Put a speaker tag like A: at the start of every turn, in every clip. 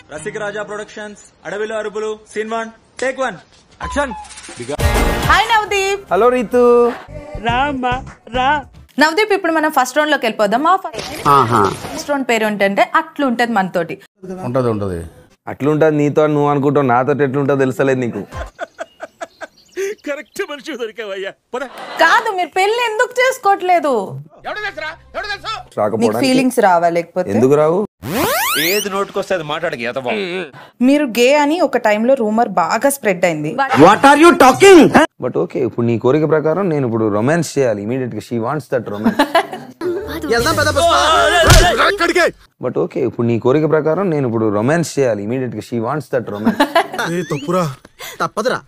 A: రసిక రాజా productions అడవిలో అరుపులు scene one take one action
B: hi Navdeep
C: hello Ritu
B: Navdeep ఇప్పుడు మనం ఫస్ట్ రౌండ్ లోకి వెళ్ళిపోదాం మా ఫస్ట్ రౌండ్ పేరు ఏంటంటే అట్లు ఉంటది మనతోటి
D: ఉంటది ఉంటది
C: అట్లుంటది నీతో అని నువ్వు అనుకుంటావు నాతో ఎట్లుంటుందో తెలుసలేదు నీకు
E: కరెక్ట్ మనిషి దొరికావయ్యా పద
B: కాదు మీరు పెళ్లి ఎందుకు చేసుకోవట్లేదు మీకు
C: రాకపోవడానికి
B: ఫీలింగ్స్ రావా లేకపోతే
C: ఎందుకు రావు
E: ఏది నోటుకొస్తే అది మాట్లాడక ఎతబా
B: మీరు గే అని ఒక టైంలో రూమర్ బాగా స్ప్రెడ్ అయింది
C: బట్ ఓకే ఇప్పుడు నీ కోరిక ప్రకారం నేను ఇప్పుడు రొమాన్స్ చేయాలి ఇమీడియట్ గా she wants that romance but okay ఇప్పుడు నీ కోరిక ప్రకారం నేను ఇప్పుడు రొమాన్స్ చేయాలి ఇమీడియట్ గా షీ వాంట్స్ దట్ రొమాన్స్
D: తప్పురా తప్పదురా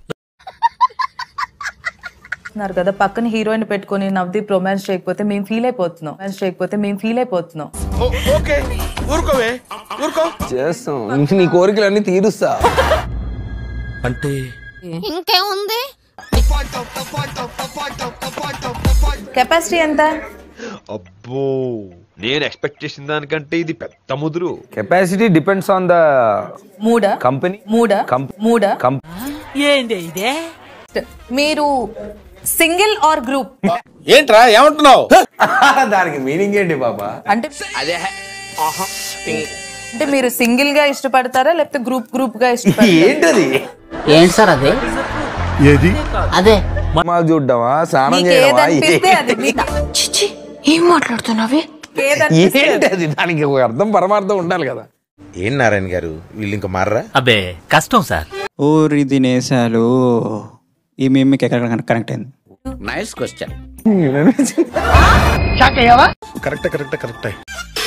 B: ఉన్నారు కదా పక్కన హీరోయిన్ పెట్టుకొని నవదీప్ రొమాన్స్ చేయకపోతే మేము ఫీల్ అయిపోతున్నాం రొమాన్స్ చేయకపోతే మేము ఫీల్ అయిపోతున్నాం
E: ఓకే ఊరుకోవే ఊరుకో
C: చేస్తాం ఇంక నీ కోరికలన్నీ తీరుస్తా
E: అంటే
F: ఇంకేముంది
B: కెపాసిటీ ఎంత
E: అబ్బో నేను ఎక్స్పెక్ట్ చేసిన దానికంటే ఇది పెద్ద ముదురు
C: capacity depends on the
B: mood
C: company
B: mood
C: కం-
B: మూడ
C: కం
B: మీరు సింగిల్ ఆర్ గ్రూప్
E: ఏంట్రా ఏమంటున్నావు
C: దానికి మీనింగ్ ఏంటి బాబా
B: అంటే అంటే మీరు సింగిల్ గా ఇష్టపడతారా లేకపోతే గ్రూప్ గ్రూప్ గా ఇష్టపడతారా
C: ఏంటది
F: ఏంటి సార్ అదే
D: ఏది
F: అదే
C: మాకు చూడ్డామా స్నానం
B: మీకు
C: చేయడమా
B: ఏదనిపిస్తే అది మీకు
F: చిచ్చి ఏం మాట్లాడుతున్నావే
B: ఏదనిపిస్తే అది.
C: ఏంటది దానికి ఒక అర్థం పరమార్థం ఉండాలి కదా
G: ఏం నారాయణ గారు వీళ్ళు ఇంకా మారరా
H: అబ్బే కష్టం సార్
I: ఊరి దినేశాలు ఈ మేము మీకు ఎక్కడ కనెక్ట్ అయింది
G: nice question
D: correct correct correct